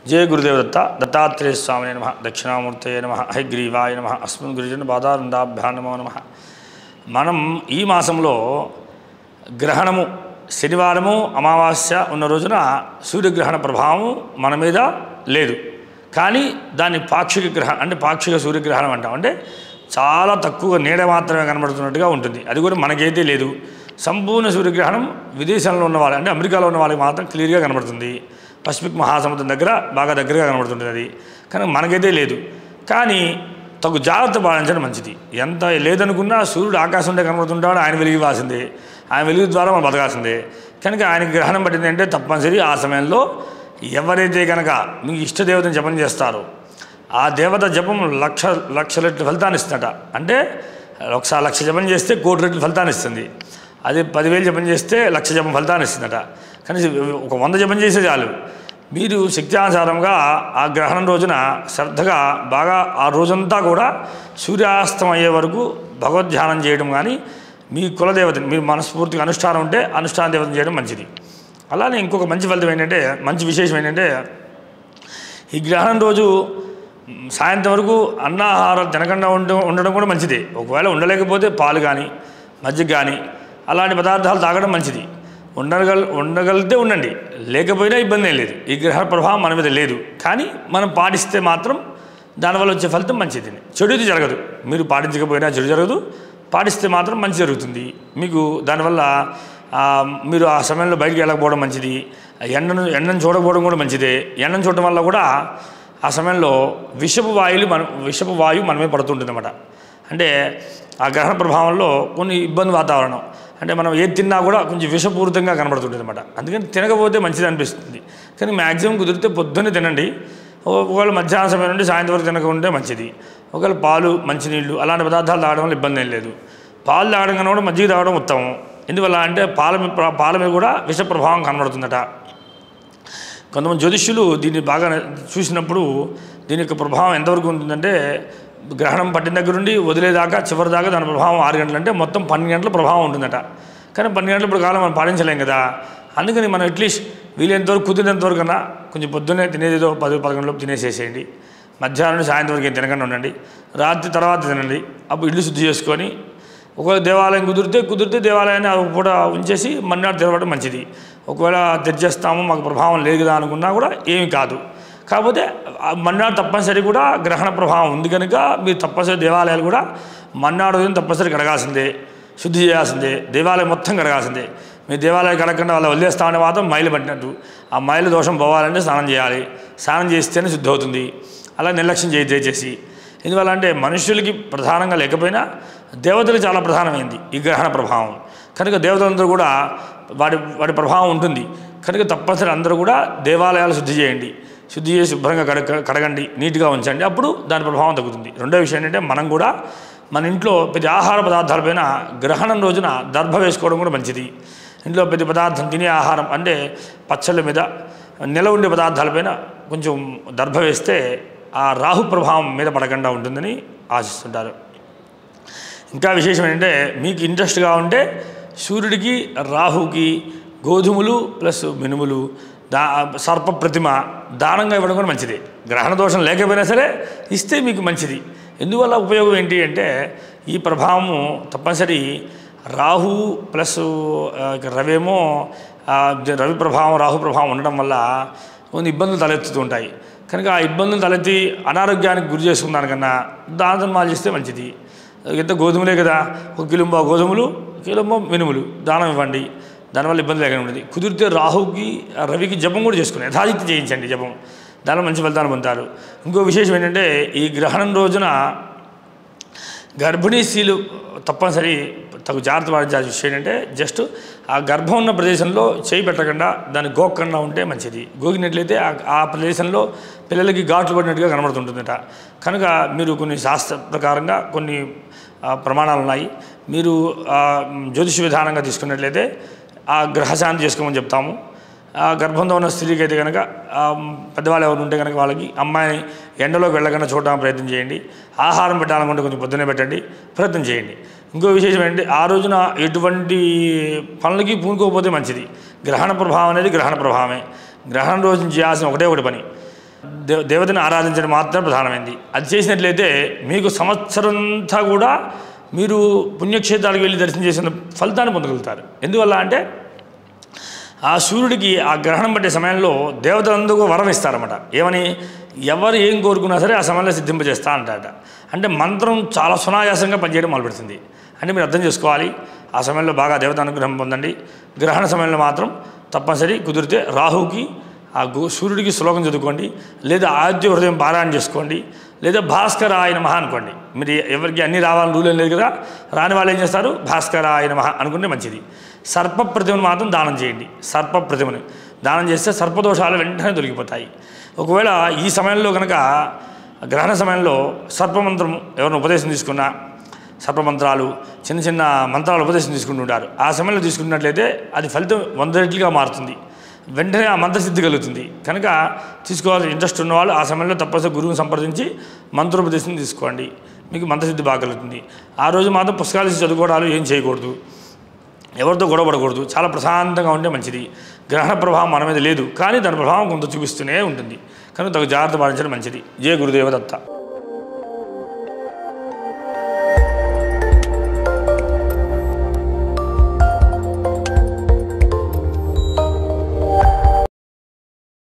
జయ గురుదేవ దత్త దత్తాత్రేయ స్వామి నమ దక్షిణామూర్తయ నమ హైగ్రీవాయ నమ అస్మిన్ గురుజన బాధారుండాభ్యా నమో నమ మనం ఈ మాసంలో గ్రహణము శనివారము అమావాస్య ఉన్న రోజున సూర్యగ్రహణ ప్రభావం మన మీద లేదు కానీ దాన్ని పాక్షిక గ్రహణం అంటే పాక్షిక సూర్యగ్రహణం అంటాం అంటే చాలా తక్కువ నీడ మాత్రమే కనబడుతున్నట్టుగా ఉంటుంది అది కూడా మనకైతే లేదు సంపూర్ణ సూర్యగ్రహణం విదేశాల్లో ఉన్న వాళ్ళు అంటే అమెరికాలో ఉన్న వాళ్ళకి మాత్రం క్లియర్గా కనబడుతుంది పసిఫిక్ మహాసముద్రం దగ్గర బాగా దగ్గరగా కనబడుతుంటుంది అది కానీ మనకైతే లేదు కానీ తగు జాగ్రత్త పాటించడం మంచిది ఎంత లేదనుకున్నా సూర్యుడు ఆకాశం ఉంటే కనబడుతుంటాడు ఆయన వెలిగి వాసిందే ఆయన వెలుగు ద్వారా మనం బతకాల్సిందే కనుక ఆయనకి గ్రహణం పట్టింది అంటే తప్పనిసరి ఆ సమయంలో ఎవరైతే కనుక మీకు ఇష్టదేవతను జపం చేస్తారో ఆ దేవత జపం లక్ష లక్ష రెట్లు ఫలితాన్ని ఇస్తుందట అంటే ఒకసారి లక్ష జపం చేస్తే కోటి రెట్లు ఫలితాన్ని ఇస్తుంది అదే పదివేలు జపం చేస్తే లక్ష జపం ఫలితాన్ని ఇస్తుందట కానీ ఒక వంద జపం చేస్తే చాలు మీరు శక్త్యానుసారంగా ఆ గ్రహణం రోజున శ్రద్ధగా బాగా ఆ రోజంతా కూడా సూర్యాస్తం అయ్యే వరకు భగవద్ధ్యానం చేయడం కానీ మీ కులదేవతని మీరు మనస్ఫూర్తిగా అనుష్ఠానం ఉంటే అనుష్ఠాన దేవతను చేయడం మంచిది అలానే ఇంకొక మంచి ఫలితం ఏంటంటే మంచి విశేషం ఏంటంటే ఈ గ్రహణం రోజు మ్, సాయంత్రం వరకు అన్నాహారాలు తినకుండా ఉండడం ఉండడం కూడా మంచిదే ఒకవేళ ఉండలేకపోతే పాలు కానీ మజ్జిగ కానీ అలాంటి పదార్థాలు తాగడం మంచిది ఉండగల ఉండగలిగితే ఉండండి లేకపోయినా ఇబ్బంది ఏం లేదు ఈ గ్రహణ ప్రభావం మన మీద లేదు కానీ మనం పాటిస్తే మాత్రం దానివల్ల వచ్చే ఫలితం మంచిది చెడుది జరగదు మీరు పాటించకపోయినా చెడు జరగదు పాటిస్తే మాత్రం మంచి జరుగుతుంది మీకు దానివల్ల ఆ, మీరు ఆ సమయంలో బయటికి వెళ్ళకపోవడం మంచిది ఎండను ఎండను చూడకపోవడం కూడా మంచిదే ఎండను చూడడం వల్ల కూడా ఆ సమయంలో విషపు వాయువులు మన విషపు వాయువు మనమే పడుతుంటుంది అన్నమాట అంటే ఆ గ్రహణ ప్రభావంలో కొన్ని ఇబ్బంది వాతావరణం అంటే మనం ఏది తిన్నా కూడా కొంచెం విషపూరితంగా కనబడుతుంటుంది అనమాట అందుకని తినకపోతే మంచిది అనిపిస్తుంది కానీ మ్యాక్సిమం కుదిరితే పొద్దున్నే తినండి ఒకవేళ మధ్యాహ్నం సమయం నుండి సాయంత్రం వరకు తినకుంటే మంచిది ఒకవేళ పాలు మంచినీళ్ళు అలాంటి పదార్థాలు తాగడం వల్ల ఇబ్బంది ఏం లేదు పాలు తాగడం కన్నా కూడా మజ్జిగ తాగడం ఉత్తమం ఎందువల్ల అంటే పాల మీద పాల మీద కూడా విష ప్రభావం కనబడుతుందట కొంతమంది జ్యోతిష్యులు దీన్ని బాగా చూసినప్పుడు దీని యొక్క ప్రభావం ఎంతవరకు ఉంటుందంటే గ్రహణం పట్టిన దగ్గర నుండి వదిలేదాకా చివరి దాకా దాని ప్రభావం ఆరు గంటలు అంటే మొత్తం పన్నెండు గంటల ప్రభావం ఉంటుందట కానీ పన్నెండు గంటల ఇప్పుడు కాలం మనం పాటించలేం కదా అందుకని మనం అట్లీస్ట్ వీలైనంతవరకు కుదిరినంత వరకు కన్నా కొంచెం పొద్దున్నే తినేదేదో పది పదకొండులోపు తినేసేసేయండి మధ్యాహ్నం నుండి సాయంత్రం వరకు ఏం తినకుండా ఉండండి రాత్రి తర్వాత తినండి అప్పుడు ఇల్లు శుద్ధి చేసుకొని ఒకవేళ దేవాలయం కుదిరితే కుదిరితే దేవాలయాన్ని ఆ పూట ఉంచేసి మన్నాడు తెరవడం మంచిది ఒకవేళ తెరిచేస్తాము మాకు ప్రభావం లేదు కదా అనుకున్నా కూడా ఏమి కాదు కాకపోతే ఆ మన్నాడు తప్పనిసరి కూడా గ్రహణ ప్రభావం ఉంది కనుక మీరు తప్పనిసరి దేవాలయాలు కూడా మన్నాడు ఉదయం తప్పనిసరి కడగాల్సిందే శుద్ధి చేయాల్సిందే దేవాలయం మొత్తం కడగాల్సిందే మీ దేవాలయం కడగకుండా వాళ్ళ వదిలేస్తామనే మాత్రం మైలు పట్టినట్టు ఆ మైలు దోషం పోవాలంటే స్నానం చేయాలి స్నానం చేస్తేనే శుద్ధి అవుతుంది అలా నిర్లక్ష్యం చేయి దయచేసి ఎందువల్ల అంటే మనుషులకి ప్రధానంగా లేకపోయినా దేవతలకు చాలా ప్రధానమైంది ఈ గ్రహణ ప్రభావం కనుక దేవతలందరూ కూడా వాడి వాడి ప్రభావం ఉంటుంది కనుక తప్పనిసరి అందరూ కూడా దేవాలయాలు శుద్ధి చేయండి శుద్ధి చేసి శుభ్రంగా కడగ కడగండి నీట్గా ఉంచండి అప్పుడు దాని ప్రభావం తగ్గుతుంది రెండో విషయం ఏంటంటే మనం కూడా మన ఇంట్లో ప్రతి ఆహార పదార్థాలపైన గ్రహణం రోజున దర్భ వేసుకోవడం కూడా మంచిది ఇంట్లో ప్రతి పదార్థం తినే ఆహారం అంటే పచ్చళ్ళ మీద నిల ఉండే పదార్థాలపైన కొంచెం దర్భ వేస్తే ఆ రాహు ప్రభావం మీద పడకుండా ఉంటుందని ఆశిస్తుంటారు ఇంకా విశేషం ఏంటంటే మీకు ఇంట్రెస్ట్గా ఉంటే సూర్యుడికి రాహుకి గోధుమలు ప్లస్ మినుములు దా సర్ప ప్రతిమ దానంగా ఇవ్వడం కూడా మంచిది గ్రహణ దోషం లేకపోయినా సరే ఇస్తే మీకు మంచిది ఎందువల్ల ఉపయోగం ఏంటి అంటే ఈ ప్రభావము తప్పనిసరి రాహు ప్లస్ ఆ, ఇక రవేమో ఆ, రవి ప్రభావం రాహు ప్రభావం ఉండడం వల్ల కొన్ని ఇబ్బందులు తలెత్తుతూ ఉంటాయి కనుక ఆ ఇబ్బందులు తలెత్తి అనారోగ్యానికి గురి చేసుకున్నాను కన్నా దాన ధర్మాలు చేస్తే మంచిది ఎంత గోధుమలే కదా ఒక కిలోంబో గోధుమలు కిలోంబో మినుములు దానం ఇవ్వండి దానివల్ల ఇబ్బంది లేకుండా ఉంటుంది కుదిరితే రాహుకి రవికి జపం కూడా చేసుకుని యథాశక్తి చేయించండి జపం దానిలో మంచి ఫలితాలు పొందుతారు ఇంకో విశేషం ఏంటంటే ఈ గ్రహణం రోజున గర్భిణీ స్త్రీలు తప్పనిసరి తగు జాగ్రత్త పడాల్సిన విషయం ఏంటంటే జస్ట్ ఆ గర్భం ఉన్న ప్రదేశంలో చేయి పెట్టకుండా దాన్ని గోక్కుండా ఉంటే మంచిది గోకినట్లయితే ఆ- ఆ ప్రదేశంలో పిల్లలకి ఘాట్లు పడినట్టుగా కనబడుతుంటుందట కనుక మీరు కొన్ని శాస్త్ర ప్రకారంగా కొన్ని ఆ, ప్రమాణాలు ఉన్నాయి మీరు ఆ, జ్యోతిష విధానంగా తీసుకున్నట్లయితే ఆ గ్రహశాంతి చేసుకోమని చెప్తాము ఆ గర్భంతో ఉన్న స్త్రీకి అయితే కనుక ఆ, పెద్దవాళ్ళు ఎవరు ఉంటే కనుక వాళ్ళకి అమ్మాయిని ఎండలోకి వెళ్ళకుండా చూడడానికి ప్రయత్నం చేయండి ఆహారం పెట్టాలనుకుంటే కొంచెం పొద్దున్నే పెట్టండి ప్రయత్నం చేయండి ఇంకో విశేషం ఏంటంటే ఆ రోజున ఎటువంటి పనులకి పూనుకోకపోతే మంచిది గ్రహణ ప్రభావం అనేది గ్రహణ ప్రభావమే గ్రహణం రోజున చేయాల్సిన ఒకటే ఒకటి పని దేవ దేవతని ఆరాధించడం మాత్రం ప్రధానమైంది అది చేసినట్లయితే మీకు సంవత్సరంతా కూడా మీరు పుణ్యక్షేత్రాలకు వెళ్ళి దర్శనం చేసిన ఫలితాన్ని పొందగలుగుతారు ఎందువల్ల అంటే ఆ సూర్యుడికి ఆ గ్రహణం పట్టే సమయంలో దేవతలందుకు వరం ఇస్తారన్నమాట ఏమని ఎవరు ఏం కోరుకున్నా సరే ఆ సమయంలో సిద్ధింపజేస్తా అంటారట అంటే మంత్రం చాలా సునాయాసంగా పనిచేయడం మొదలుపెడుతుంది అంటే మీరు అర్థం చేసుకోవాలి ఆ సమయంలో బాగా దేవత అనుగ్రహం పొందండి గ్రహణ సమయంలో మాత్రం తప్పనిసరి కుదిరితే రాహుకి ఆ గు సూర్యుడికి శ్లోకం చదువుకోండి లేదా ఆద్య హృదయం పారాయణ చేసుకోండి లేదా భాస్కర ఆయన మహా అనుకోండి మీరు ఎవరికి అన్ని రావాలని రూల్ ఏం లేదు కదా రాని వాళ్ళు ఏం చేస్తారు భాస్కర ఆయన మహా అనుకుంటే మంచిది సర్ప ప్రతిమను మాత్రం దానం చేయండి సర్ప ప్రతిమను దానం చేస్తే సర్పదోషాలు వెంటనే దొరికిపోతాయి ఒకవేళ ఈ సమయంలో కనుక గ్రహణ సమయంలో సర్పమంత్రం ఎవరిని ఉపదేశం తీసుకున్నా సర్పమంత్రాలు చిన్న చిన్న మంత్రాలు ఉపదేశం తీసుకుంటుంటారు ఆ సమయంలో తీసుకున్నట్లయితే అది ఫలితం వంద రెట్లుగా మారుతుంది వెంటనే ఆ మంత్రసిద్ధి కలుగుతుంది కనుక తీసుకోవాల్సిన ఇంట్రెస్ట్ ఉన్నవాళ్ళు ఆ సమయంలో తప్పనిసరి గురువుని సంప్రదించి మంత్రోపదేశం తీసుకోండి మీకు మంత్రసిద్ధి బాగా కలుగుతుంది ఆ రోజు మాత్రం పుస్తకాలు తీసి చదువుకోవడాలు ఏం చేయకూడదు ఎవరితో గొడవపడకూడదు చాలా ప్రశాంతంగా ఉంటే మంచిది గ్రహణ ప్రభావం మన మీద లేదు కానీ దాని ప్రభావం కొంత చూపిస్తూనే ఉంటుంది కనుక తగు జాగ్రత్త పాటించడం మంచిది జయ గురుదేవదత్త